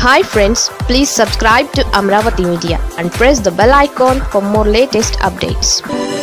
hi friends please subscribe to Amaravati media and press the bell icon for more latest updates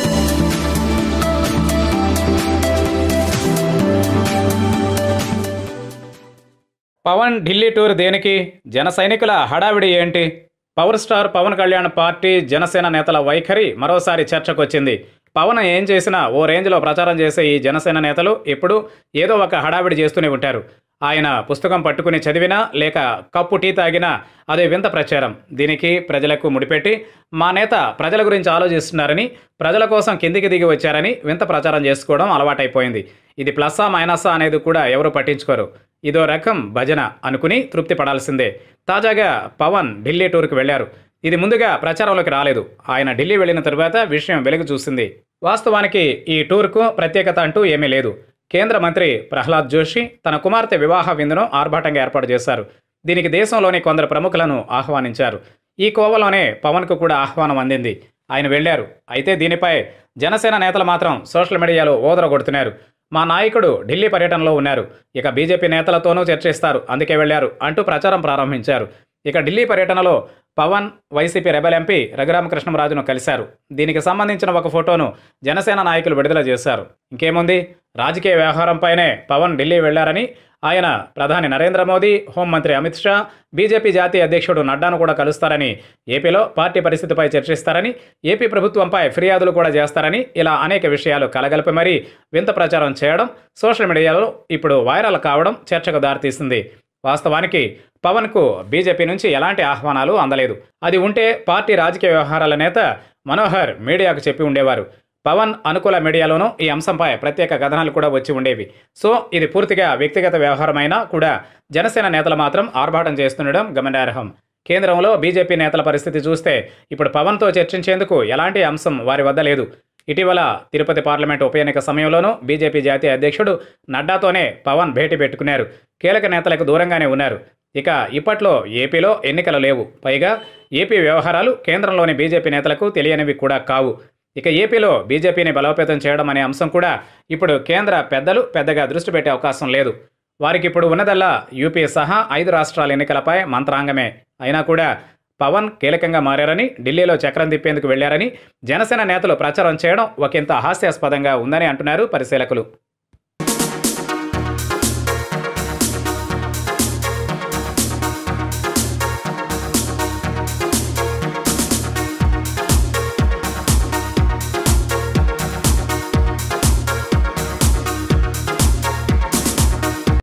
Pawan Delhi tour దేనికి జన సైనికుల హడావిడి ఏంటి power star Pawan Kalyan party Janasena నేతల వైఖరి మరోసారి చర్చకొచ్చింది పవన్ ఏం చేసినా ఓ రేంజ్లో ప్రచారం చేసే ఈ జనసేన నేతలు ఎప్పుడూ ఏదో ఒక హడావిడి చేస్తూనే ఉంటారు ఆయన పుస్తకం పట్టుకుని చదివినా లేక కప్పు టీ తాగినా అదే వింత ప్రచారం దీనికి ప్రజలకు ముడిపెట్టి మా నేత ప్రజల గురించి ఆలోచిస్తున్నారని ప్రజల కోసం కిందికి దిగి వచ్చారని వింత ప్రచారం చేసుకోవడం అలవాటైపోయింది ఇది ప్లస్సా మైనసా అనేది కూడా ఎవరు పట్టించుకోరు ఇదో రకం భజన అనుకుని తృప్తి పడాల్సిందే తాజాగా పవన్ ఢిల్లీ టూర్కి వెళ్లారు ఇది ముందుగా ప్రచారంలోకి రాలేదు ఆయన ఢిల్లీ వెళ్ళిన తరువాత విషయం వెలుగు చూసింది వాస్తవానికి ఈ టూర్కు ప్రత్యేకత అంటూ ఏమీ లేదు కేంద్ర మంత్రి ప్రహ్లాద్ జోషి తన కుమార్తె వివాహ విందును ఆర్భాటంగా ఏర్పాటు చేశారు దీనికి దేశంలోని కొందరు ప్రముఖులను ఆహ్వానించారు ఈ కోవలోనే పవన్కు కూడా ఆహ్వానం అందింది ఆయన వెళ్లారు అయితే దీనిపై జనసేన నేతలు మాత్రం సోషల్ మీడియాలో ఓదరగొడుతున్నారు మా నాయకుడు ఢిల్లీ పర్యటనలో ఉన్నారు ఇక బీజేపీ నేతలతోనూ చర్చిస్తారు అందుకే వెళ్లారు అంటూ ప్రచారం ప్రారంభించారు ఇక ఢిల్లీ పర్యటనలో పవన్ వైసీపీ రెబల్ ఎంపీ రఘురామకృష్ణరాజును కలిశారు దీనికి సంబంధించిన ఒక ఫోటోను జనసేన నాయకులు విడుదల చేశారు ఇంకేముంది రాజకీయ వ్యవహారంపైనే పవన్ ఢిల్లీ వెళ్లారని ఆయన ప్రధాని నరేంద్ర మోదీ హోంమంత్రి అమిత్ షా బీజేపీ జాతీయ అధ్యక్షుడు నడ్డాను కూడా కలుస్తారని ఏపీలో పార్టీ పరిస్థితిపై చర్చిస్తారని ఏపీ ప్రభుత్వంపై ఫిర్యాదులు కూడా చేస్తారని ఇలా అనేక విషయాలు కలగలిపి మరీ వింత ప్రచారం చేయడం సోషల్ మీడియాలో ఇప్పుడు వైరల్ కావడం చర్చకు దారితీసింది వాస్తవానికి పవన్కు బీజేపీ నుంచి ఎలాంటి ఆహ్వానాలు అందలేదు అది ఉంటే పార్టీ రాజకీయ వ్యవహారాల నేత మనోహర్ మీడియాకు చెప్పి ఉండేవారు పవన్ అనుకూల మీడియాలోనూ ఈ అంశంపై ప్రత్యేక కథనాలు కూడా వచ్చి ఉండేవి సో ఇది పూర్తిగా వ్యక్తిగత వ్యవహారమైనా కూడా జనసేన నేతలు మాత్రం ఆర్భాటం చేస్తుండడం గమనార్హం కేంద్రంలో బీజేపీ నేతల పరిస్థితి చూస్తే ఇప్పుడు పవన్తో చర్చించేందుకు ఎలాంటి అంశం వారి వద్ద లేదు ఇటీవల తిరుపతి పార్లమెంట్ ఉప ఎన్నిక సమయంలోనూ బీజేపీ జాతీయ అధ్యక్షుడు నడ్డాతోనే పవన్ భేటీ పెట్టుకున్నారు కీలక నేతలకు దూరంగానే ఉన్నారు ఇక ఇప్పట్లో ఏపీలో ఎన్నికలు లేవు పైగా ఏపీ వ్యవహారాలు కేంద్రంలోని బీజేపీ నేతలకు తెలియనివి కూడా కావు ఇక ఏపీలో బీజేపీని బలోపేతం చేయడం అనే అంశం కూడా ఇప్పుడు కేంద్ర పెద్దలు పెద్దగా దృష్టి పెట్టే అవకాశం లేదు వారికి ఇప్పుడు ఉన్నదల్లా యూపీ సహా ఐదు రాష్ట్రాల ఎన్నికలపై మంత్రాంగమే అయినా కూడా పవన్ కీలకంగా మారారని ఢిల్లీలో చక్రం తిప్పేందుకు వెళ్లారని జనసేన నేతలు ప్రచారం చేయడం ఒకంత హాస్యాస్పదంగా ఉందని అంటున్నారు పరిశీలకులు